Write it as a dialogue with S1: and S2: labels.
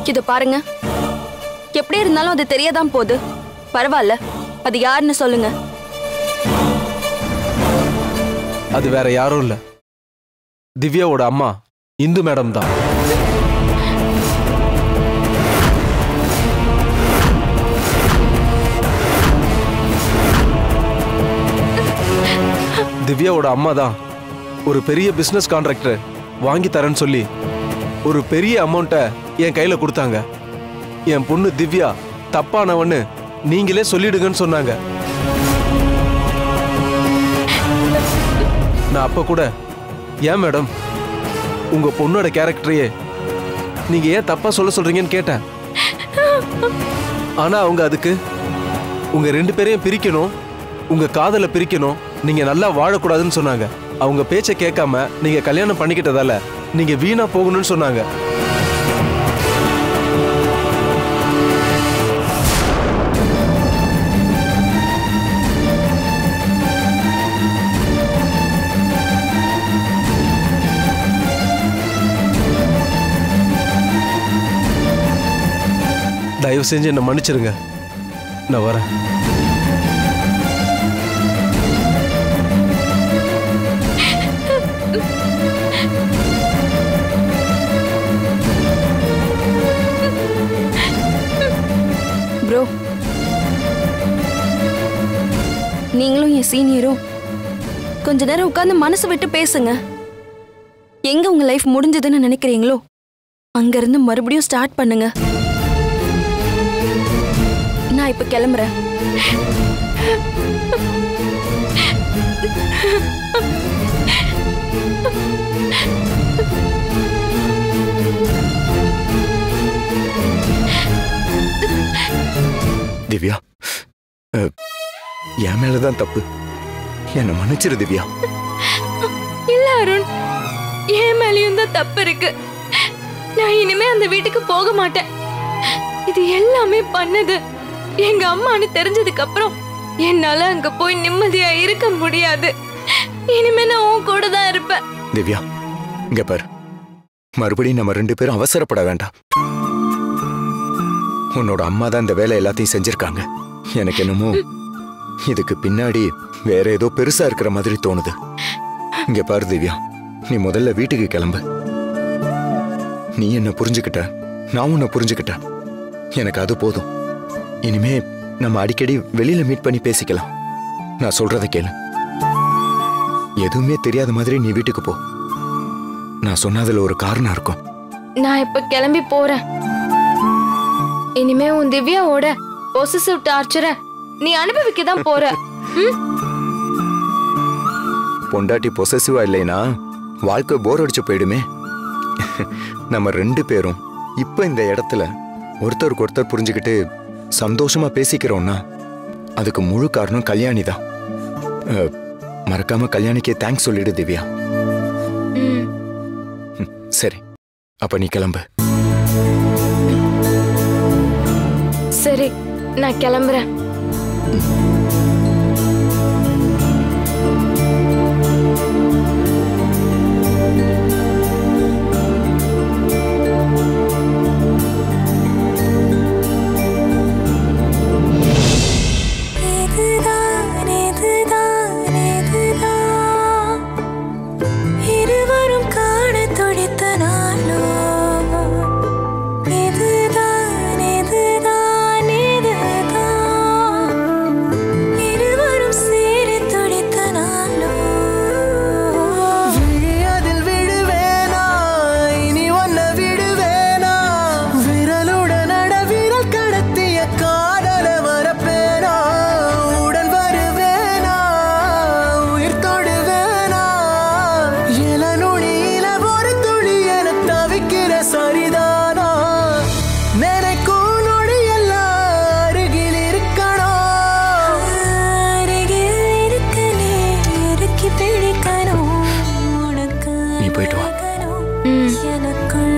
S1: இது பாருங்க எப்படி இருந்தாலும் அது தெரியதான் போகுது பரவாயில்ல அது யாருன்னு சொல்லுங்க
S2: அது வேற யாரும் இல்ல திவ்யாவோட அம்மா இந்து மேடம் தான் திவ்யாவோட அம்மா தான் ஒரு பெரிய பிசினஸ் கான்ட்ராக்டர் வாங்கி தரேன்னு சொல்லி ஒரு பெரிய அமௌண்ட்டை என் கையில கொடுத்தாங்க என் பொண்ணு திவ்யா தப்பானவன்னு நீங்களே சொல்லிடுங்கன்னு சொன்னாங்க நான் அப்ப கூட ஏன் மேடம் உங்க பொண்ணோட கேரக்டரையே நீங்க ஏன் தப்பா சொல்ல சொல்றீங்கன்னு கேட்டேன் ஆனா அவங்க அதுக்கு உங்க ரெண்டு பேரையும் பிரிக்கணும் உங்க காதலை பிரிக்கணும் நீங்க நல்லா வாழக்கூடாதுன்னு சொன்னாங்க அவங்க பேச்சை கேட்காம நீங்க கல்யாணம் பண்ணிக்கிட்டதால நீங்க வீணா போகணும்னு சொன்னாங்க தயவு செஞ்சு என்னை மன்னிச்சிருங்க நான் வரேன்
S1: ப்ரோ நீங்களும் என் சீனியரும் கொஞ்ச நேரம் உட்கார்ந்து மனசு விட்டு பேசுங்க எங்க உங்க லைஃப் முடிஞ்சதுன்னு நினைக்கிறீங்களோ அங்க இருந்து மறுபடியும் ஸ்டார்ட் பண்ணுங்க நான் இப்ப கிளம்புறேன்
S3: திவ்யா அஹ், என் மேலதான் தப்பு என்னை மன்னிச்சிரு திவ்யா
S1: இல்ல அருண் என் மேலயும் தான் தப்பு இருக்கு நான் இனிமே அந்த வீட்டுக்கு போக மாட்டேன் இது எல்லாமே பண்ணது எங்க அம்மான்னு தெரிஞ்சதுக்கு அப்புறம் என்னால அங்க போய் நிம்மதியா இருக்க முடியாது இனிமே நான் உன் கூட தான் இருப்பேன்
S3: திவ்யா இங்க பாரு மறுபடியும் நம்ம ரெண்டு பேரும் அவசரப்பட வேண்டாம் உன்னோட அம்மா தான் இந்த வேலை எல்லாத்தையும் செஞ்சிருக்காங்க எனக்கு என்னமோ இதுக்கு பின்னாடி வேற ஏதோ பெருசா இருக்கிற மாதிரி தோணுது இங்க பாரு திவ்யா நீ முதல்ல வீட்டுக்கு கிளம்பு நீ என்ன புரிஞ்சுக்கிட்ட நான் உன்னை புரிஞ்சுக்கிட்டேன் எனக்கு அது போதும் இனிமே நம்ம அடிக்கடி வெளியில மீட் பண்ணி பேசிக்கலாம் நான் சொல்றதை கேளு எதுவுமே தெரியாத மாதிரி நீ வீட்டுக்கு போ நான் சொன்னதுல ஒரு காரணம் இருக்கும்
S1: நான் இப்ப கிளம்பி போறேன் இனிமே உன் திவ்யாவோட பொசிசிவ் டார்ச்சரை நீ அனுபவிக்க தான் போற ம்?
S3: பொண்டாட்டி பொசசிவா இல்லைனா வாழ்க்கை போர் அடிச்சு போயிடுமே நம்ம ரெண்டு பேரும் இப்ப இந்த இடத்துல ஒருத்தருக்கு ஒருத்தர் புரிஞ்சுக்கிட்டு சந்தோஷமா பேசிக்கிறோம்னா அதுக்கு முழு காரணம் கல்யாணி தான் அஹ், மறக்காம கல்யாணிக்கே தேங்க்ஸ் சொல்லிடு திவ்யா
S1: ம்.
S3: ம், சரி அப்ப நீ கிளம்பு
S1: சரி நான் கிளம்புறேன்
S4: இதுதான் இதுதான் இதுதான் இருவரும் காண துடித்த நாளோ இதுதான் இதுதான் இதுதான் இருவரும் சேர துடித்த நாளோ
S5: விழியதில் விடுவேனா இனி ஒன்ன விடுவேனா விரலுடன் அட விரல் கடத்திய காதல மறப்பேனா உடன் வருவேனா உயிர் தொடுவேனா இள நுனியில ஒரு துளி என தவிக்கிற சரிதானா நினைக்கும் நொடி எல்லாம் அருகில் இருக்கணும்
S4: அருகில் இருக்க நீ இறுக்கி பிடிக்கணும் உனக்கு
S3: நீ போயிட்டு வா.
S4: அழகணும்.
S1: ம்.
S4: எனக்குள்